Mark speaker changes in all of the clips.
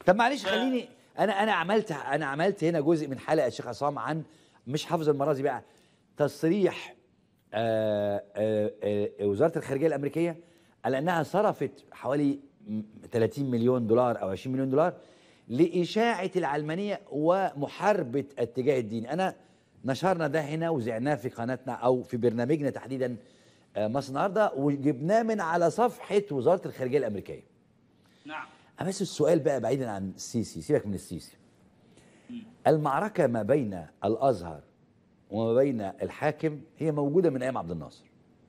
Speaker 1: طب معلش خليني انا انا عملت انا عملت هنا جزء من حلقه الشيخ عصام عن مش حافظ المرازي بقى تصريح آآ آآ آآ وزاره الخارجيه الامريكيه على انها صرفت حوالي م- 30 مليون دولار او 20 مليون دولار لاشاعه العلمانيه ومحاربه الاتجاه الديني انا نشرنا ده هنا وزعناه في قناتنا او في برنامجنا تحديدا آه، مصر النهارده وجبناه من على صفحه وزاره الخارجيه الامريكيه
Speaker 2: نعم
Speaker 1: بس السؤال بقى بعيدا عن السيسي سيبك من السيسي المعركة ما بين الأزهر وما بين الحاكم هي موجودة من أيام عبد الناصر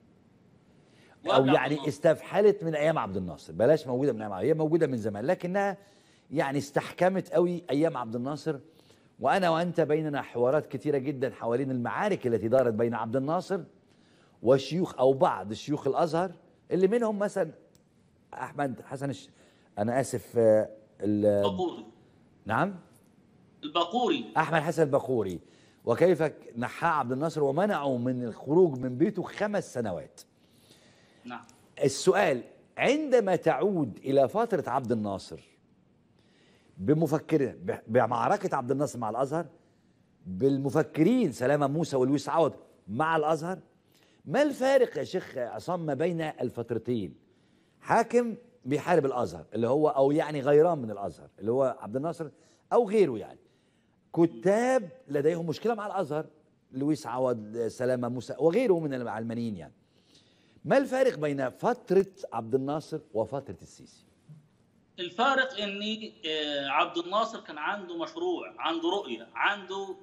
Speaker 1: أو
Speaker 2: وقبل عبد
Speaker 1: يعني
Speaker 2: الناصر.
Speaker 1: استفحلت من أيام عبد الناصر بلاش موجودة من أيام عبد هي موجودة من زمان لكنها يعني استحكمت قوي أيام عبد الناصر وأنا وأنت بيننا حوارات كتيرة جدا حوالين المعارك التي دارت بين عبد الناصر وشيوخ أو بعض شيوخ الأزهر اللي منهم مثلا أحمد حسن الش... أنا آسف آه، ال...
Speaker 2: البقوري
Speaker 1: نعم
Speaker 2: البقوري
Speaker 1: احمد حسن البخوري وكيف نحاه عبد الناصر ومنعه من الخروج من بيته خمس سنوات
Speaker 2: نعم
Speaker 1: السؤال عندما تعود الى فتره عبد الناصر بمفكره ب- بمعركه عبد الناصر مع الازهر بالمفكرين سلامه موسى ولويس عوض مع الازهر ما الفارق يا شيخ عصام ما بين الفترتين حاكم بيحارب الازهر اللي هو او يعني غيران من الازهر اللي هو عبد الناصر او غيره يعني كتاب لديهم مشكله مع الازهر لويس عوض سلامه موسى وغيره من العلمانيين يعني ما الفارق بين فتره عبد الناصر وفتره السيسي
Speaker 2: الفارق ان آه، عبد الناصر كان عنده مشروع عنده رؤيه عنده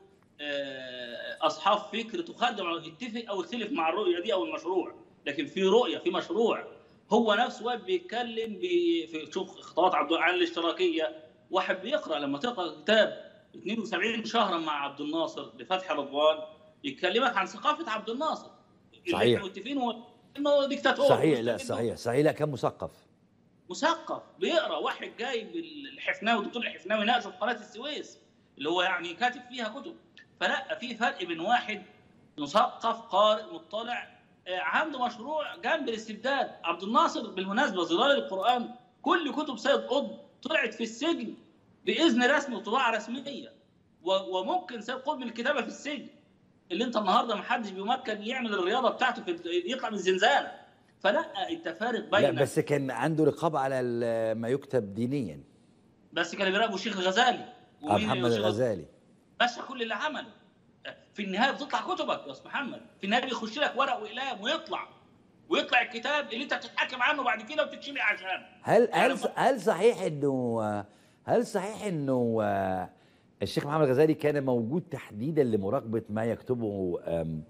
Speaker 2: آه، اصحاب فكر تخدم على يتفق او يختلف مع الرؤيه دي او المشروع لكن في رؤيه في مشروع هو نفسه واقف بيتكلم بي- في شوف خطوات عبد عن الاشتراكيه واحد بيقرا لما تقرا كتاب 72 شهرا مع عبد الناصر لفتح رضوان يكلمك عن ثقافه عبد الناصر اللي
Speaker 1: صحيح.
Speaker 2: احنا متفقين هو انه ديكتاتور
Speaker 1: صحيح لا
Speaker 2: مش إنه-
Speaker 1: صحيح صحيح لا كان مثقف
Speaker 2: مثقف بيقرا واحد جايب الحفناوي دكتور الحفناوي ناقشه في قناه السويس اللي هو يعني كاتب فيها كتب فلا في فرق بين واحد مثقف قارئ مطلع آه، عنده مشروع جنب الاستبداد عبد الناصر بالمناسبه ظلال القران كل كتب سيد قطب طلعت في السجن باذن رسمي وطباعه رسميه و- وممكن سيد قطب من الكتابه في السجن اللي انت النهارده ما حدش بيمكن يعمل الرياضه بتاعته في يطلع من الزنزانه فلا انت فارق
Speaker 1: لا
Speaker 2: بين
Speaker 1: بس كان عنده رقابه على ال- ما يكتب دينيا
Speaker 2: بس كانوا بيراقبوا الشيخ الغزالي
Speaker 1: آه،
Speaker 2: ومين
Speaker 1: محمد
Speaker 2: الشيخ-
Speaker 1: الغزالي
Speaker 2: مشى كل اللي عمله في النهايه بتطلع كتبك يا استاذ محمد في النهايه بيخش لك ورق واقلام ويطلع ويطلع الكتاب اللي انت بتتحكم عنه بعد كده وتتشمع عشانه
Speaker 1: هل
Speaker 2: يعني
Speaker 1: هل هل صحيح انه هل صحيح انه آه، الشيخ محمد الغزالي كان موجود تحديدا لمراقبه ما يكتبه آم،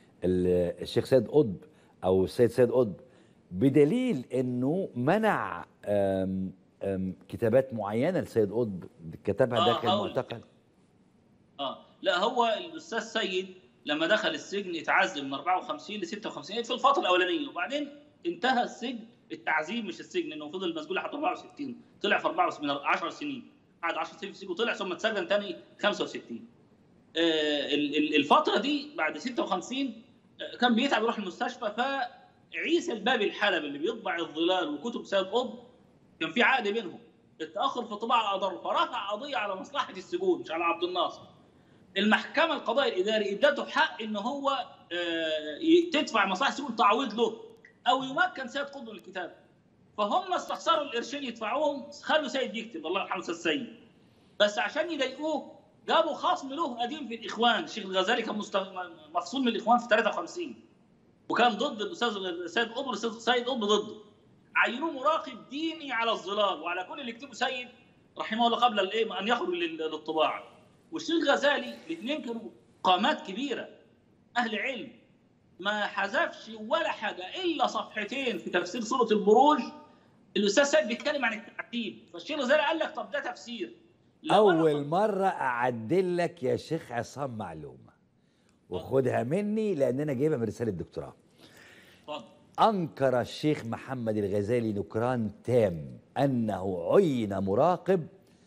Speaker 1: ال- الشيخ سيد قطب او السيد سيد قطب بدليل انه منع آم، آم، كتابات معينه لسيد قطب كتبها
Speaker 2: آه،
Speaker 1: داخل
Speaker 2: هقول.
Speaker 1: المعتقل
Speaker 2: اه لا هو الاستاذ سيد لما دخل السجن اتعذب من 54 ل 56 في الفتره الاولانيه وبعدين انتهى السجن التعذيب مش السجن انه فضل مسجون لحد 64 طلع في 64 من 10 سنين قعد 10 سنين في السجن وطلع ثم اتسجن تاني 65 آه، ال- ال- الفتره دي بعد 56 آه، كان بيتعب يروح المستشفى فعيسى البابي الحلبي اللي بيطبع الظلال وكتب سيد قطب كان في عقد بينهم التاخر في طباعه اضر فرفع قضيه على مصلحه السجون مش على عبد الناصر المحكمه القضاء الاداري ادته حق ان هو آه، ي- تدفع مصلحه السجون تعويض له او يمكن سيد قطب من الكتاب فهم استخسروا القرشين يدفعوهم خلوا سيد يكتب الله يرحمه استاذ سيد بس عشان يضايقوه جابوا خصم له قديم في الاخوان الشيخ الغزالي كان مست... مفصول من الاخوان في 53 وكان ضد الاستاذ سيد قطب الاستاذ سيد قطب ضده عينوه مراقب ديني على الظلال وعلى كل اللي يكتبه سيد رحمه الله قبل الايه ان يخرج لل- للطباعه والشيخ الغزالي الاثنين كانوا قامات كبيره اهل علم ما حذفش ولا حاجه الا صفحتين في تفسير سوره البروج الاستاذ سيد بيتكلم عن التعذيب فالشيخ الغزالي قال لك طب ده تفسير لو أنا
Speaker 1: اول مره اعدل لك يا شيخ عصام معلومه وخدها مني لان انا جايبها من رساله دكتوراه
Speaker 2: اتفضل
Speaker 1: أنكر الشيخ محمد الغزالي نكران تام أنه عين مراقب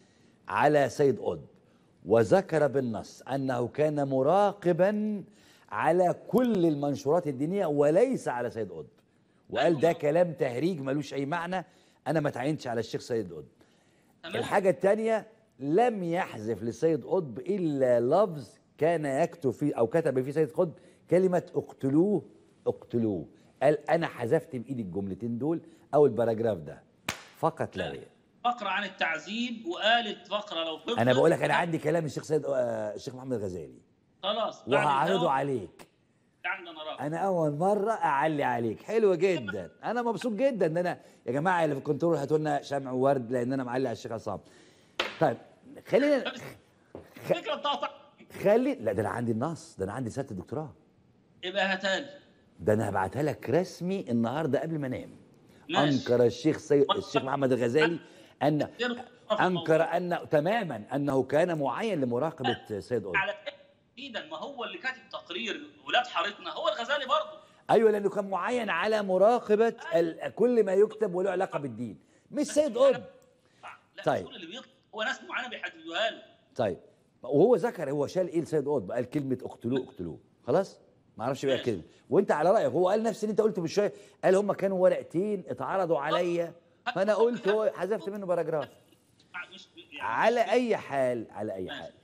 Speaker 1: على سيد قطب وذكر بالنص أنه كان مراقبا على كل المنشورات الدينية وليس على سيد قطب وقال ده كلام تهريج ملوش أي معنى أنا ما تعينش على الشيخ سيد قطب
Speaker 2: تمام
Speaker 1: الحاجة الثانية لم يحذف للسيد قطب إلا لفظ كان يكتب فيه أو كتب فيه سيد قطب كلمة اقتلوه اقتلوه قال أنا حذفت بإيدي الجملتين دول أو الباراجراف ده فقط لا غير
Speaker 2: فقره عن التعذيب وقالت فقره لو فضلت
Speaker 1: أنا بقول لك أنا عندي كلام الشيخ سيد آه، الشيخ محمد الغزالي
Speaker 2: خلاص بعد
Speaker 1: وهعرضه
Speaker 2: الهوا
Speaker 1: عليك
Speaker 2: عندنا رأي
Speaker 1: انا اول مره اعلي عليك حلو جدا انا مبسوط جدا ان انا يا جماعه اللي في الكنترول هاتوا لنا شمع وورد لان انا معلي على الشيخ عصام طيب خلينا
Speaker 2: فكره بتاعت
Speaker 1: خلي لا ده انا عندي النص ده انا عندي رساله الدكتوراه
Speaker 2: يبقى هاتالي
Speaker 1: ده انا هبعتها لك رسمي النهارده قبل ما انام
Speaker 2: ماشي.
Speaker 1: انكر الشيخ سي... الشيخ محمد الغزالي ان انكر ان تماما انه كان معين لمراقبه سيد قطب
Speaker 2: على ايدا ما هو اللي كاتب تقرير ولاد حارتنا هو الغزالي برضه
Speaker 1: ايوه لانه كان معين على مراقبه ال... كل ما يكتب وله علاقه بالدين مش سيد قطب
Speaker 2: لا
Speaker 1: طيب.
Speaker 2: طيب اللي بيطلع هو ناس معينه بيحددوها له
Speaker 1: طيب وهو ذكر هو شال ايه لسيد قطب قال كلمه اقتلوه اقتلوه خلاص ما اعرفش بقى
Speaker 2: ماشي.
Speaker 1: كلمه وانت على رايك هو قال نفس اللي انت قلته من شويه قال هم كانوا ورقتين اتعرضوا عليا فانا قلت هو حذفت منه باراجراف
Speaker 2: مش يعني
Speaker 1: على اي حال على اي
Speaker 2: ماشي.
Speaker 1: حال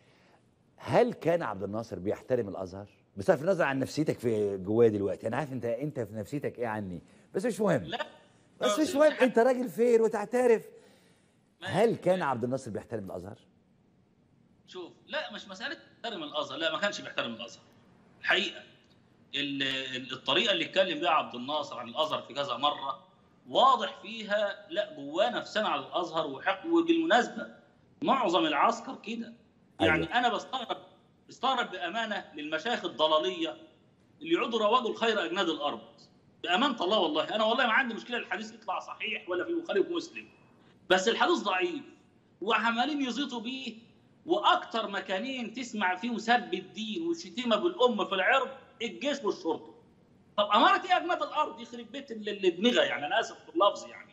Speaker 1: هل كان عبد الناصر بيحترم الازهر بصرف النظر عن نفسيتك في جوايا دلوقتي انا عارف انت انت في نفسيتك ايه عني بس مش مهم
Speaker 2: لا
Speaker 1: بس مش مهم انت راجل فير وتعترف
Speaker 2: ماشي.
Speaker 1: هل كان عبد الناصر بيحترم الازهر
Speaker 2: شوف لا مش مساله بيحترم الازهر لا ما كانش بيحترم الازهر الحقيقه ال- ال- الطريقه اللي اتكلم بيها عبد الناصر عن الازهر في كذا مره واضح فيها لا جواه نفسنا على الازهر وحق وبالمناسبه معظم العسكر كده يعني
Speaker 1: أيوة.
Speaker 2: انا بستغرب بستغرب بامانه للمشايخ الضلاليه اللي يعودوا رواجوا الخير اجناد الارض بامانه الله والله انا والله ما عندي مشكله الحديث يطلع صحيح ولا في البخاري ومسلم بس الحديث ضعيف وعمالين يزيطوا بيه واكتر مكانين تسمع فيهم سب الدين والشتيمه بالام في العرض الجيش والشرطه طب اماره ايه اجناد الارض يخرب بيت اللي اللي دماغها يعني انا اسف في اللفظ يعني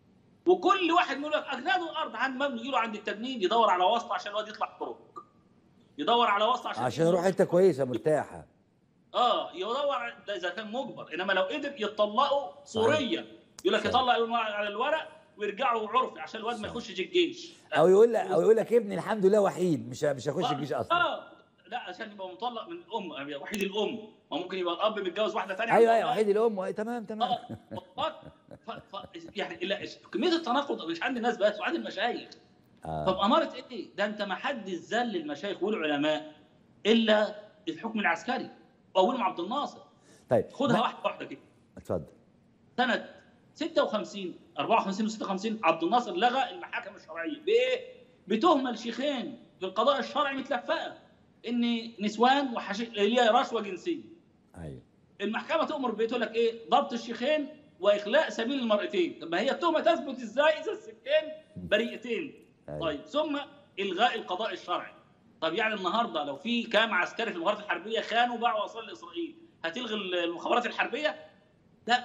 Speaker 2: وكل واحد يقول لك اجناد الارض عند ما يجي له عند التجنيد يدور على واسطه عشان الواد يطلع طرق يدور على واسطه عشان
Speaker 1: عشان يروح حته كويسه مرتاحه
Speaker 2: اه يدور ده اذا كان مجبر انما لو قدر يطلقوا صوريا يقول لك
Speaker 1: صحيح.
Speaker 2: يطلع على الورق ويرجعوا عرفي عشان الواد ما
Speaker 1: صحيح.
Speaker 2: يخشش الجيش
Speaker 1: او يقول لك او يقول لك ابني الحمد لله وحيد مش مش هيخش
Speaker 2: آه،
Speaker 1: الجيش اصلا
Speaker 2: اه لا عشان يبقى مطلق من الام يعني وحيد الام ما ممكن يبقى الاب متجوز واحده ثانيه
Speaker 1: ايوه ايوه وحيد الام أيوة، تمام تمام
Speaker 2: اه ف... ف... يعني لا كميه التناقض مش عند الناس بس وعند المشايخ طب
Speaker 1: آه.
Speaker 2: اماره ايه؟ ده انت ما حد ذل المشايخ والعلماء الا الحكم العسكري واولهم عبد الناصر
Speaker 1: طيب
Speaker 2: خدها
Speaker 1: ما-
Speaker 2: واحده واحده كده
Speaker 1: اتفضل
Speaker 2: سنه 56 54 و56 عبد الناصر لغى المحاكم الشرعيه بايه؟ بتهمه لشيخين في القضاء الشرعي متلفقه ان نسوان وحشيش اللي هي رشوه جنسيه
Speaker 1: ايوه
Speaker 2: المحكمه تامر بايه تقول لك ايه؟ ضبط الشيخين واخلاء سبيل المرأتين طب ما هي التهمه تثبت ازاي اذا الستين بريئتين
Speaker 1: أيوة.
Speaker 2: طيب ثم الغاء القضاء الشرعي طب يعني النهارده لو في كام عسكري في المخابرات الحربيه خانوا باعوا اسرار لاسرائيل هتلغي المخابرات الحربيه؟ لا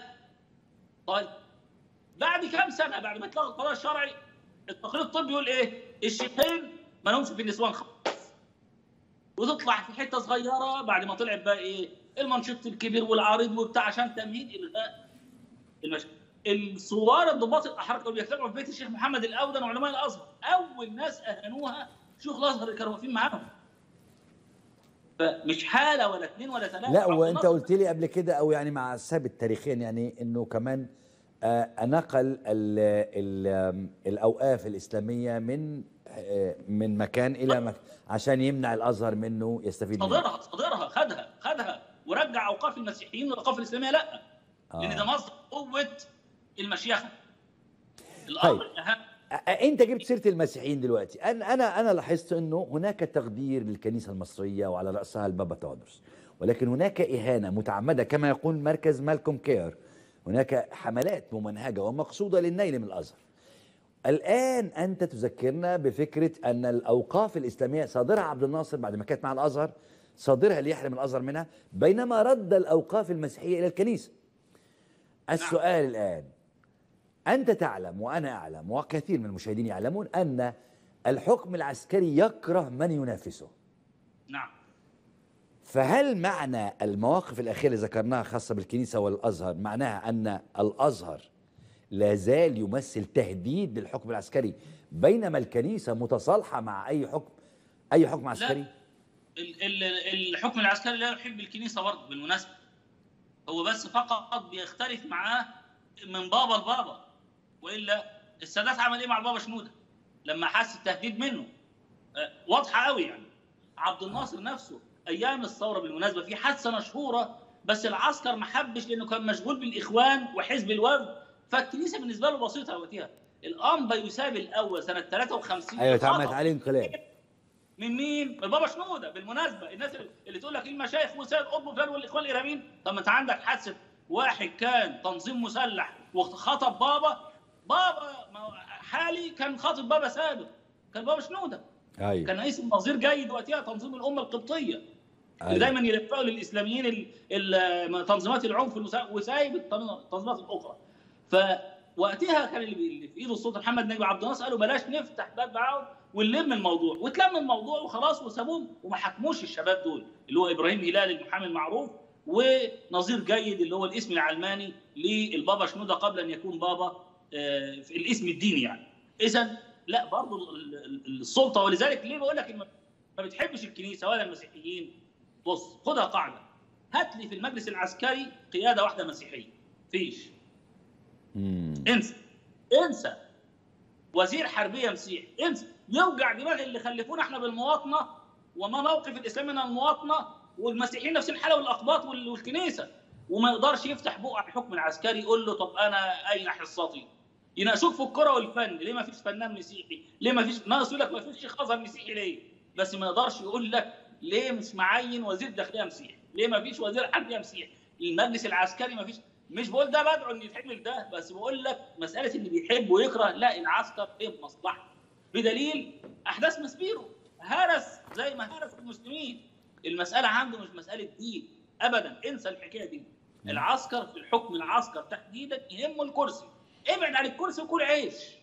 Speaker 2: طيب بعد كام سنه بعد ما اتلغى القضاء الشرعي التقرير الطبي يقول ايه؟ الشيخين ما لهمش في النسوان خالص وتطلع في حته صغيره بعد ما طلعت بقى ايه؟ المنشط الكبير والعريض وبتاع عشان تمهيد الغاء المش... الثوار الضباط الاحرار كانوا بيجتمعوا في بيت الشيخ محمد الاودن وعلماء الازهر اول ناس اهانوها شيوخ الازهر اللي كانوا واقفين معاهم فمش حاله ولا اثنين ولا ثلاثه
Speaker 1: لا
Speaker 2: عبد
Speaker 1: وانت
Speaker 2: الناصر
Speaker 1: قلت لي قبل كده او يعني مع الثابت تاريخيا يعني انه كمان آه، نقل ال ال آم، الاوقاف الاسلاميه من آه، من مكان الى مكان عشان يمنع الازهر منه يستفيد منه
Speaker 2: صادرها صادرها خدها خدها ورجع اوقاف المسيحيين والاوقاف الاسلاميه لا لان ده
Speaker 1: آه.
Speaker 2: مصدر قوه المشيخه الامر
Speaker 1: طيب.
Speaker 2: الاهم
Speaker 1: آه، انت جبت سيره المسيحيين دلوقتي انا انا انا لاحظت انه هناك تقدير للكنيسه المصريه وعلى راسها البابا تودرس ولكن هناك اهانه متعمده كما يقول مركز مالكوم كير هناك حملات ممنهجه ومقصوده للنيل من الازهر الان انت تذكرنا بفكره ان الاوقاف الاسلاميه صادرها عبد الناصر بعد ما كانت مع الازهر صادرها ليحرم الازهر منها بينما رد الاوقاف المسيحيه الى الكنيسه السؤال الان أنت تعلم وأنا أعلم وكثير من المشاهدين يعلمون أن الحكم العسكري يكره من ينافسه
Speaker 2: نعم
Speaker 1: فهل معنى المواقف الأخيرة اللي ذكرناها خاصة بالكنيسة والأزهر معناها أن الأزهر لا زال يمثل تهديد للحكم العسكري بينما الكنيسه متصالحه مع اي حكم اي حكم عسكري
Speaker 2: ال- ال- الحكم العسكري لا يحب الكنيسه برضه بالمناسبه هو بس فقط بيختلف معاه من بابا لبابا والا السادات عمل ايه مع البابا شنوده لما حس التهديد منه آه، واضحه قوي يعني عبد الناصر نفسه ايام الثوره بالمناسبه في حادثه مشهوره بس العسكر ما حبش لانه كان مشغول بالاخوان وحزب الوفد فالكنيسه بالنسبه له بسيطه وقتها الانبا يساب الاول سنه 53
Speaker 1: ايوه اتعملت
Speaker 2: خطأ.
Speaker 1: عليه انقلاب
Speaker 2: من مين؟ من بابا شنوده بالمناسبه الناس اللي تقول لك المشايخ وسيد قطب فلان والاخوان الارهابيين طب ما انت عندك حادثه واحد كان تنظيم مسلح وخطب بابا بابا ما هو حالي كان خاطب بابا سابق كان بابا شنوده
Speaker 1: ايوه
Speaker 2: كان رئيس النظير جيد وقتها تنظيم الامه القبطيه اللي
Speaker 1: أيوة.
Speaker 2: دايما يلفقوا للاسلاميين ال- ال- تنظيمات العنف المسا- وسايب التن- التنظيمات الاخرى فوقتها كان اللي بي- اللي في ايده السلطان محمد نجم عبد الناصر قالوا بلاش نفتح باب معاهم ونلم الموضوع واتلم الموضوع وخلاص وسابوهم وما حكموش الشباب دول اللي هو ابراهيم هلال المحامي المعروف ونظير جيد اللي هو الاسم العلماني للبابا شنوده قبل ان يكون بابا آه، في الاسم الديني يعني اذا لا برضه ال- ال- السلطه ولذلك ليه بقول لك إن ما بتحبش الكنيسه ولا المسيحيين بص خدها قاعده هات لي في المجلس العسكري قياده واحده مسيحيه فيش
Speaker 1: مم.
Speaker 2: انسى انسى وزير حربيه مسيحي انسى يوجع دماغ اللي خلفونا احنا بالمواطنه وما موقف الاسلام من المواطنه والمسيحيين نفس الحاله والاقباط وال- والكنيسه وما يقدرش يفتح بقه على الحكم العسكري يقول له طب انا اين حصتي؟ يناقشوك في الكره والفن ليه ما فيش فنان مسيحي؟ ليه ما فيش ناقص يقول لك ما فيش شيخ ازهر مسيحي ليه؟ بس ما يقدرش يقول لك ليه مش معين وزير داخليه مسيحي؟ ليه ما فيش وزير حربيه مسيحي؟ المجلس العسكري ما فيش مش بقول ده بدعو ان يتعمل ده بس بقول لك مساله اللي بيحب ويكره لا العسكر ايه بمصلحته بدليل احداث مسبيرو هرس زي ما هرس المسلمين المساله عنده مش مساله دين ابدا انسى الحكايه دي العسكر في الحكم العسكر تحديدا يهمه الكرسي ابعد عن الكرسي وكل عيش